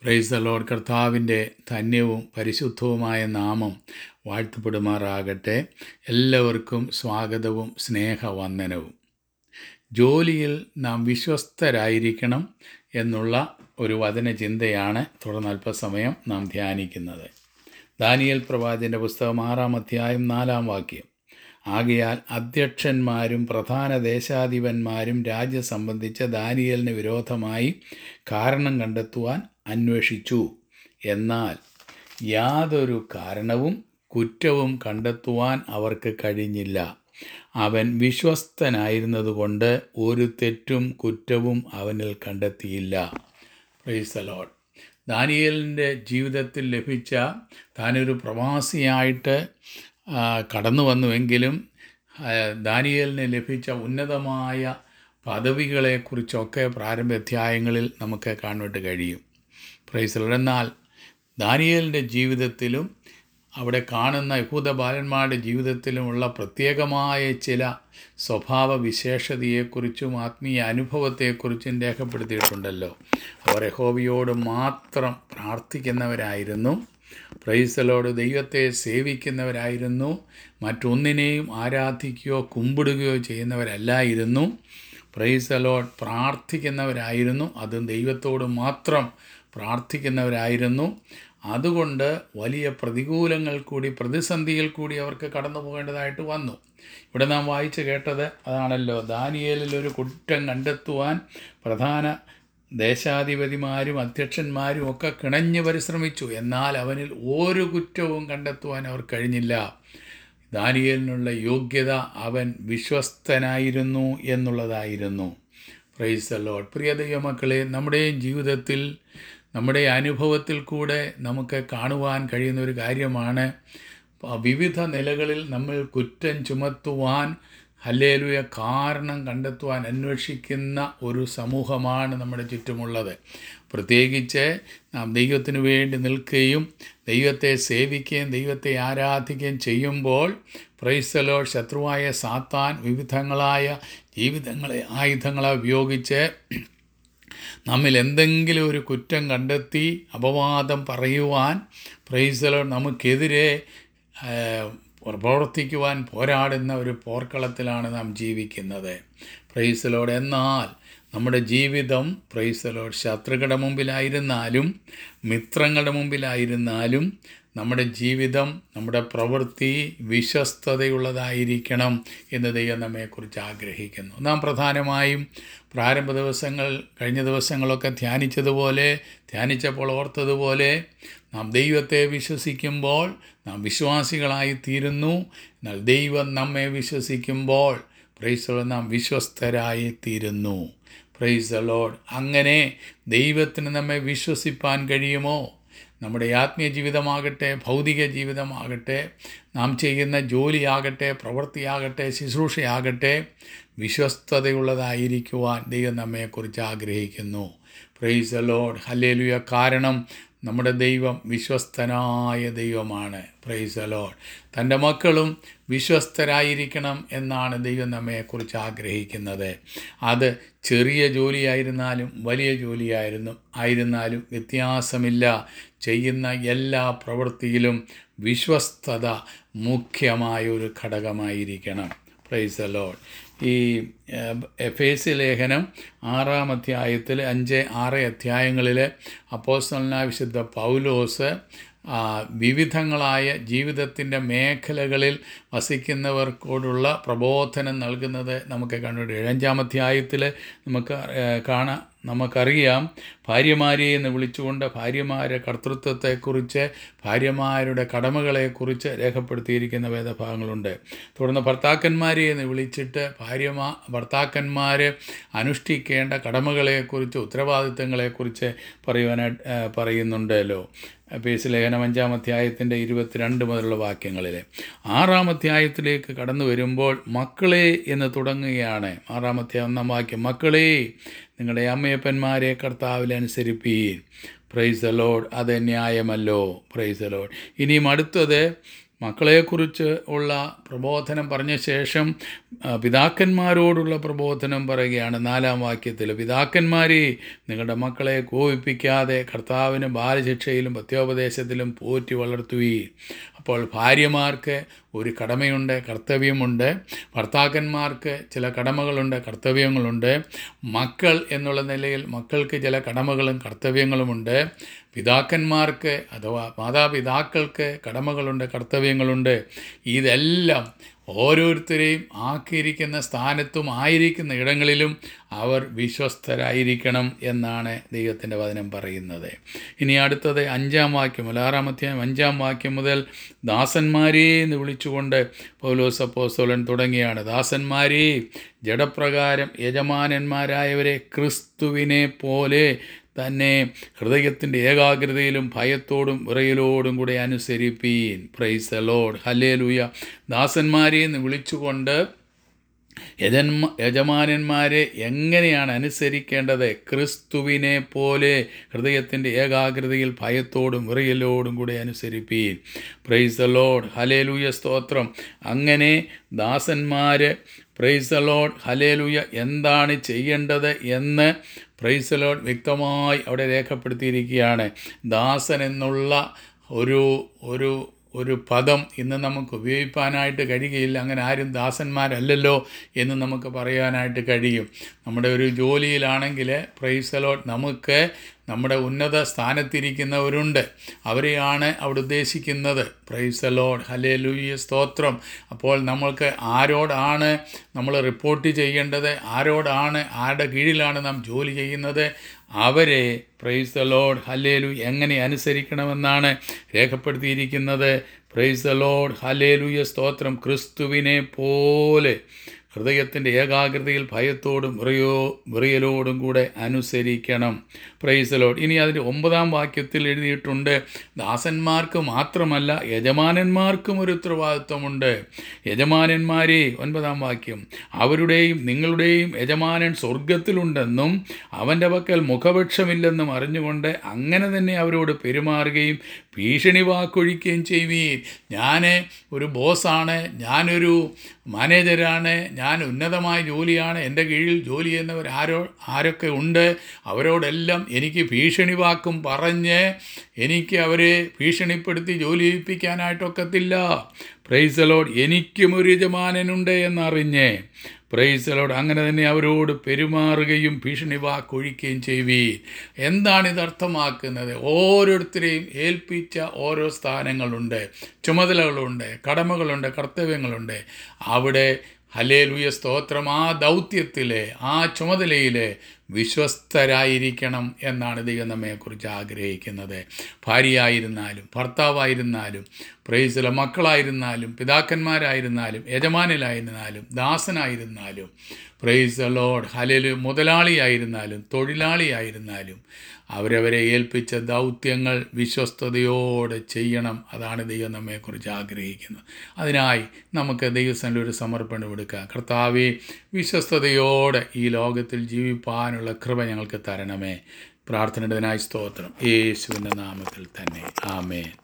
praise the Lord കർത്താവിൻ്റെ ധന്യവും പരിശുദ്ധവുമായ നാമം വാഴ്ത്തപ്പെടുമാറാകട്ടെ എല്ലാവർക്കും സ്വാഗതവും സ്നേഹവന്ദനവും ജോലിയിൽ നാം വിശ്വസ്തരായിരിക്കണം എന്നുള്ള ഒരു വചനചിന്തയാണ് തുടർന്ന് അല്പസമയം നാം ധ്യാനിക്കുന്നത് ദാനിയൽ പ്രവാചൻ്റെ പുസ്തകം ആറാം അധ്യായം നാലാം വാക്യം ആകയാൽ അധ്യക്ഷന്മാരും പ്രധാന ദേശാധിപന്മാരും രാജ്യം സംബന്ധിച്ച ദാനിയലിന് വിരോധമായി കാരണം കണ്ടെത്തുവാൻ അന്വേഷിച്ചു എന്നാൽ യാതൊരു കാരണവും കുറ്റവും കണ്ടെത്തുവാൻ അവർക്ക് കഴിഞ്ഞില്ല അവൻ വിശ്വസ്തനായിരുന്നതുകൊണ്ട് ഒരു തെറ്റും കുറ്റവും അവനിൽ കണ്ടെത്തിയില്ല പ്രൈസ് ലോഡ് ദാനിയേലിൻ്റെ ജീവിതത്തിൽ ലഭിച്ച താനൊരു പ്രവാസിയായിട്ട് ആ, കടന്നു വന്നുവെങ്കിലും ആ, ദാനിയേലിന് ലഭിച്ച ഉന്നതമായ പദവികളെക്കുറിച്ചൊക്കെ പ്രാരംഭ അധ്യായങ്ങളിൽ നമുക്ക് കാണുവാൻ കഴിയും പ്രൈസ് ലോഡ് എന്നാൽ ദാനിയേലിൻ്റെ ജീവിതത്തിലും അവിടെ കാണുന്ന യഹൂദ ബാലന്മാരുടെ ജീവിതത്തിലുമുള്ള പ്രത്യേകമായ ചില സ്വഭാവ വിശേഷതയെക്കുറിച്ചും ആത്മീയ അനുഭവത്തെക്കുറിച്ചും രേഖപ്പെടുത്തിയിട്ടുണ്ടല്ലോ അവർ യഹോവയോട് മാത്രം പ്രാർത്ഥിക്കുന്നവരായിരുന്നു പ്രൈസലോട് ദൈവത്തെ സേവിക്കുന്നവരായിരുന്നു മറ്റൊന്നിനെയും ആരാധിക്കുകയോ കുമ്പിടുകയോ ചെയ്യുന്നവരല്ലായിരുന്നു പ്രൈസലോട് പ്രാർത്ഥിക്കുന്നവരായിരുന്നു അതും ദൈവത്തോട് മാത്രം പ്രാർത്ഥിക്കുന്നവരായിരുന്നു അതുകൊണ്ട് വലിയ പ്രതികൂലങ്ങൾ കൂടി പ്രതിസന്ധിയിൽ കൂടി അവർക്ക് കടന്നു പോകേണ്ടതായിട്ട് വന്നു ഇവിടെ നാം വായിച്ചു കേട്ടത് അതാണല്ലോ ദാനിയേലിൽ ഒരു കുറ്റം കണ്ടെത്തുവാൻ പ്രധാന ദേശാധിപതിമാരും അധ്യക്ഷന്മാരും ഒക്കെ കിണഞ്ഞു പരിശ്രമിച്ചു എന്നാൽ അവനിൽ ഒരു കുറ്റവും കണ്ടെത്തുവാൻ അവർ കഴിഞ്ഞില്ല ദാനിയേലിനുള്ള യോഗ്യത അവൻ വിശ്വസ്തനായിരുന്നു എന്നുള്ളതായിരുന്നു പ്രൈസ് ദ ലോഡ് പ്രിയ ദൈവമക്കളെ നമ്മുടെയും ജീവിതത്തിൽ നമ്മുടെ അനുഭവത്തിൽ കൂടെ നമുക്ക് കാണുവാൻ കഴിയുന്ന ഒരു കാര്യമാണ് വിവിധ നിലകളിൽ നമ്മൾ കുറ്റം ചുമത്തുവാൻ ഹല്ലേലുയ കാരണം കണ്ടെത്തുവാൻ അന്വേഷിക്കുന്ന ഒരു സമൂഹമാണ് നമ്മുടെ ചുറ്റുമുള്ളത് പ്രത്യേകിച്ച് നാം ദൈവത്തിനു വേണ്ടി നിൽക്കുകയും ദൈവത്തെ സേവിക്കുകയും ദൈവത്തെ ആരാധിക്കുകയും ചെയ്യുമ്പോൾ പ്രൈസലോ ശത്രുവായ സാത്താൻ വിവിധങ്ങളായ ജീവിതങ്ങളെ ആയുധങ്ങളെ ഉപയോഗിച്ച് നമ്മിൽ എന്തെങ്കിലും ഒരു കുറ്റം കണ്ടെത്തി അപവാദം പറയുവാൻ പ്രൈസലോ നമുക്കെതിരെ ആ, പ്രവർത്തിക്കുവാൻ പോരാടുന്ന ഒരു പോർക്കളത്തിലാണ് നാം ജീവിക്കുന്നത് പ്രൈസലോട് എന്നാൽ നമ്മുടെ ജീവിതം പ്രൈസലോട് ശത്രുക്കളുടെ മുമ്പിലായിരുന്നാലും മിത്രങ്ങളുടെ മുമ്പിലായിരുന്നാലും നമ്മുടെ ജീവിതം നമ്മുടെ പ്രവൃത്തി വിശ്വസ്തതയുള്ളതായിരിക്കണം എന്ന് ദൈവം നമ്മെക്കുറിച്ച് ആഗ്രഹിക്കുന്നു നാം പ്രധാനമായും പ്രാരംഭ ദിവസങ്ങൾ കഴിഞ്ഞ ദിവസങ്ങളൊക്കെ ധ്യാനിച്ചതുപോലെ ധ്യാനിച്ചപ്പോൾ ഓർത്തതുപോലെ നാം ദൈവത്തെ വിശ്വസിക്കുമ്പോൾ നാം വിശ്വാസികളായി തീരുന്നു എന്നാൽ ദൈവം നമ്മെ വിശ്വസിക്കുമ്പോൾ പ്രൈസ് നാം വിശ്വസ്തരായി തീരുന്നു പ്രൈസ് ലോഡ് അങ്ങനെ ദൈവത്തിന് നമ്മെ വിശ്വസിപ്പാൻ കഴിയുമോ നമ്മുടെ ആത്മീയ ജീവിതമാകട്ടെ ഭൗതിക ജീവിതമാകട്ടെ നാം ചെയ്യുന്ന ജോലിയാകട്ടെ പ്രവൃത്തിയാകട്ടെ ശുശ്രൂഷയാകട്ടെ വിശ്വസ്തതയുള്ളതായിരിക്കുവാൻ ദൈവം നമ്മെക്കുറിച്ച് ആഗ്രഹിക്കുന്നു പ്രൈസ് ലോഡ് ഹല്ലേലുയ കാരണം നമ്മുടെ ദൈവം വിശ്വസ്തനായ ദൈവമാണ് പ്രൈസ് ലോഡ് തൻ്റെ മക്കളും വിശ്വസ്തരായിരിക്കണം എന്നാണ് ദൈവം നമ്മെക്കുറിച്ച് ആഗ്രഹിക്കുന്നത് അത് ചെറിയ ജോലിയായിരുന്നാലും വലിയ ജോലിയായിരുന്നു ആയിരുന്നാലും വ്യത്യാസമില്ല ചെയ്യുന്ന എല്ലാ പ്രവൃത്തിയിലും വിശ്വസ്തത മുഖ്യമായ ഒരു ഘടകമായിരിക്കണം പ്രൈസ് ലോഡ് ഈ എഫ് എസ് ലേഖനം ആറാം അധ്യായത്തിൽ അഞ്ച് ആറ് അധ്യായങ്ങളിൽ അപ്പോസ്തലനായ വിശുദ്ധ പൗലോസ് ആ, വിവിധങ്ങളായ ജീവിതത്തിൻ്റെ മേഖലകളിൽ വസിക്കുന്നവർക്കോടുള്ള പ്രബോധനം നൽകുന്നത് നമുക്ക് കണ്ടു ഏഴഞ്ചാം അധ്യായത്തിൽ നമുക്ക് ഏഹ്, കാണാം നമുക്കറിയാം ഭാര്യമാരെ എന്ന് വിളിച്ചുകൊണ്ട് ഭാര്യമാരുടെ കർത്തൃത്വത്തെക്കുറിച്ച് ഭാര്യമാരുടെ കടമകളെക്കുറിച്ച് രേഖപ്പെടുത്തിയിരിക്കുന്ന വേദഭാഗങ്ങളുണ്ട് തുടർന്ന് ഭർത്താക്കന്മാരെ എന്ന് വിളിച്ചിട്ട് ഭാര്യമാ ഭർത്താക്കന്മാർ അനുഷ്ഠിക്കേണ്ട കടമകളെക്കുറിച്ച് ഉത്തരവാദിത്തങ്ങളെക്കുറിച്ച് പറയുവാനായിട്ട് ഏഹ്, പറയുന്നുണ്ടല്ലോ പേസ് ലേഖനം അഞ്ചാം അധ്യായത്തിൻ്റെ ഇരുപത്തിരണ്ട് മുതലുള്ള വാക്യങ്ങളിൽ ആറാം അധ്യായത്തിലേക്ക് കടന്നു വരുമ്പോൾ മക്കളെ എന്ന് തുടങ്ങുകയാണ് ആറാം അധ്യായം ഒന്നാം വാക്യം മക്കളെ നിങ്ങളുടെ അമ്മയപ്പന്മാരെ കർത്താവിൽ അനുസരിപ്പീൻ പ്രൈസ് ദ ലോഡ് അത് ന്യായമല്ലോ പ്രൈസ് ദ ലോഡ് ഇനിയും അടുത്തത് മക്കളെക്കുറിച്ച് ഉള്ള പ്രബോധനം പറഞ്ഞ ശേഷം ആ, പിതാക്കന്മാരോടുള്ള പ്രബോധനം പറയുകയാണ് നാലാം വാക്യത്തിൽ പിതാക്കന്മാരെ നിങ്ങളുടെ മക്കളെ കോപിപ്പിക്കാതെ കർത്താവിന് ബാലശിക്ഷയിലും പത്യോപദേശത്തിലും പോറ്റി വളർത്തുകയും അപ്പോൾ ഭാര്യമാർക്ക് ഒരു കടമയുണ്ട് കർത്തവ്യമുണ്ട് ഭർത്താക്കന്മാർക്ക് ചില കടമകളുണ്ട് കർത്തവ്യങ്ങളുണ്ട് മക്കൾ എന്നുള്ള നിലയിൽ മക്കൾക്ക് ചില കടമകളും കർത്തവ്യങ്ങളുമുണ്ട് പിതാക്കന്മാർക്ക് അഥവാ മാതാപിതാക്കൾക്ക് കടമകളുണ്ട് കർത്തവ്യങ്ങളുണ്ട് ഇതെല്ലാം ഓരോരുത്തരെയും ആക്കിയിരിക്കുന്ന സ്ഥാനത്തും ആയിരിക്കുന്ന ഇടങ്ങളിലും അവർ വിശ്വസ്തരായിരിക്കണം എന്നാണ് ദൈവത്തിൻ്റെ വചനം പറയുന്നത് ഇനി അടുത്തത് അഞ്ചാം വാക്യം മുതൽ ആറാമത്തെയും അഞ്ചാം വാക്യം മുതൽ ദാസന്മാരെ എന്ന് വിളിച്ചുകൊണ്ട് പൗലോസ് അപ്പോസ്തലൻ തുടങ്ങിയാണ് ദാസന്മാരെ ജഡപ്രകാരം യജമാനന്മാരായവരെ ക്രിസ്തുവിനെ പോലെ തന്നെ ഹൃദയത്തിൻ്റെ ഏകാഗ്രതയിലും ഭയത്തോടും വിറയലോടും കൂടെ അനുസരിപ്പീൻ പ്രൈസ് ലോഡ് ഹലേലൂയ ദാസന്മാരെ എന്ന് വിളിച്ചുകൊണ്ട് യജന്മ യജമാനന്മാരെ എങ്ങനെയാണ് അനുസരിക്കേണ്ടത് ക്രിസ്തുവിനെ പോലെ ഹൃദയത്തിൻ്റെ ഏകാഗ്രതയിൽ ഭയത്തോടും വിറയലോടും കൂടെ അനുസരിപ്പീൻ പ്രൈസ് ദ ലോഡ് ഹലേലൂയ സ്തോത്രം അങ്ങനെ ദാസന്മാർ പ്രൈസ് ദ ലോഡ് ഹലേലൂയ എന്താണ് ചെയ്യേണ്ടത് എന്ന് പ്രൈസ് ദ ലോഡ് വ്യക്തമായി അവിടെ രേഖപ്പെടുത്തിയിരിക്കുകയാണ് ദാസൻ എന്നുള്ള ഒരു ഒരു ഒരു പദം ഇന്ന് നമുക്ക് ഉപയോഗിക്കാനായിട്ട് കഴിയുകയില്ല അങ്ങനെ ആരും ദാസന്മാരല്ലല്ലോ എന്ന് നമുക്ക് പറയാനായിട്ട് കഴിയും നമ്മുടെ ഒരു ജോലിയിലാണെങ്കിൽ പ്രൈസലോട്ട് നമുക്ക് നമ്മുടെ ഉന്നത സ്ഥാനത്തിരിക്കുന്നവരുണ്ട് അവരെയാണ് അവിടെ ഉദ്ദേശിക്കുന്നത് പ്രൈസലോഡ് ഹലേ ലൂയ സ്തോത്രം അപ്പോൾ നമ്മൾക്ക് ആരോടാണ് നമ്മൾ റിപ്പോർട്ട് ചെയ്യേണ്ടത് ആരോടാണ് ആരുടെ കീഴിലാണ് നാം ജോലി ചെയ്യുന്നത് അവരെ പ്രൈസ് ദ ലോഡ് ഹല്ലേലു എങ്ങനെ അനുസരിക്കണമെന്നാണ് രേഖപ്പെടുത്തിയിരിക്കുന്നത് പ്രൈസ് ദ ലോഡ് ഹല്ലേലുയ സ്തോത്രം ക്രിസ്തുവിനെ പോലെ ഹൃദയത്തിൻ്റെ ഏകാഗ്രതയിൽ ഭയത്തോടും വിറയോ വിറയലോടും കൂടെ അനുസരിക്കണം പ്രൈസ് ലോഡ് ഇനി അതിൻ്റെ ഒമ്പതാം വാക്യത്തിൽ എഴുതിയിട്ടുണ്ട് ദാസന്മാർക്ക് മാത്രമല്ല യജമാനന്മാർക്കും ഒരു ഉത്തരവാദിത്വമുണ്ട് യജമാനന്മാരെ ഒൻപതാം വാക്യം അവരുടെയും നിങ്ങളുടെയും യജമാനൻ സ്വർഗത്തിലുണ്ടെന്നും അവൻ്റെ പക്കൽ മുഖപക്ഷമില്ലെന്നും അറിഞ്ഞുകൊണ്ട് അങ്ങനെ തന്നെ അവരോട് പെരുമാറുകയും ഭീഷണി വാക്കൊഴിക്കുകയും ചെയ്യുവീൻ ഞാൻ ഒരു ബോസാണ് ഞാനൊരു മാനേജരാണ് ഞാൻ ഉന്നതമായ ജോലിയാണ് എൻ്റെ കീഴിൽ ജോലി ചെയ്യുന്നവർ ആരോ ആരൊക്കെ ഉണ്ട് അവരോടെല്ലാം എനിക്ക് ഭീഷണി വാക്കും പറഞ്ഞ് എനിക്ക് അവരെ ഭീഷണിപ്പെടുത്തി ജോലി ചെയ്യിപ്പിക്കാനായിട്ടൊക്കത്തില്ല പ്രൈസലോട് എനിക്കും ഒരു യജമാനനുണ്ട് എന്നറിഞ്ഞ് പ്രൈസലോട് അങ്ങനെ തന്നെ അവരോട് പെരുമാറുകയും ഭീഷണി വാക്കൊഴിക്കുകയും ചെയ്യുവീൻ എന്താണ് ഇത് അർത്ഥമാക്കുന്നത് ഓരോരുത്തരെയും ഏൽപ്പിച്ച ഓരോ സ്ഥാനങ്ങളുണ്ട് ചുമതലകളുണ്ട് കടമകളുണ്ട് കർത്തവ്യങ്ങളുണ്ട് അവിടെ ഹലേലുയ സ്തോത്രം ആ ദൗത്യത്തിലെ ആ ചുമതലയിലെ വിശ്വസ്തരായിരിക്കണം എന്നാണ് ദൈവം നമ്മെക്കുറിച്ച് ആഗ്രഹിക്കുന്നത് ഭാര്യയായിരുന്നാലും ഭർത്താവായിരുന്നാലും പ്രൈസിലെ മക്കളായിരുന്നാലും പിതാക്കന്മാരായിരുന്നാലും യജമാനിലായിരുന്നാലും ദാസനായിരുന്നാലും പ്രൈസ് ലോഡ് ഹലല് മുതലാളിയായിരുന്നാലും തൊഴിലാളിയായിരുന്നാലും അവരവരെ ഏൽപ്പിച്ച ദൗത്യങ്ങൾ വിശ്വസ്തയോടെ ചെയ്യണം അതാണ് ദൈവം നമ്മെക്കുറിച്ച് ആഗ്രഹിക്കുന്നത് അതിനായി നമുക്ക് ദൈവസ്ഥനിൽ ഒരു സമർപ്പണം എടുക്കാം കർത്താവെ വിശ്വസ്തയോടെ ഈ ലോകത്തിൽ ജീവിപ്പാനുള്ള കൃപ ഞങ്ങൾക്ക് തരണമേ പ്രാർത്ഥനയുടേതിനായി സ്തോത്രം യേശുവിൻ്റെ നാമത്തിൽ തന്നെ ആമേൻ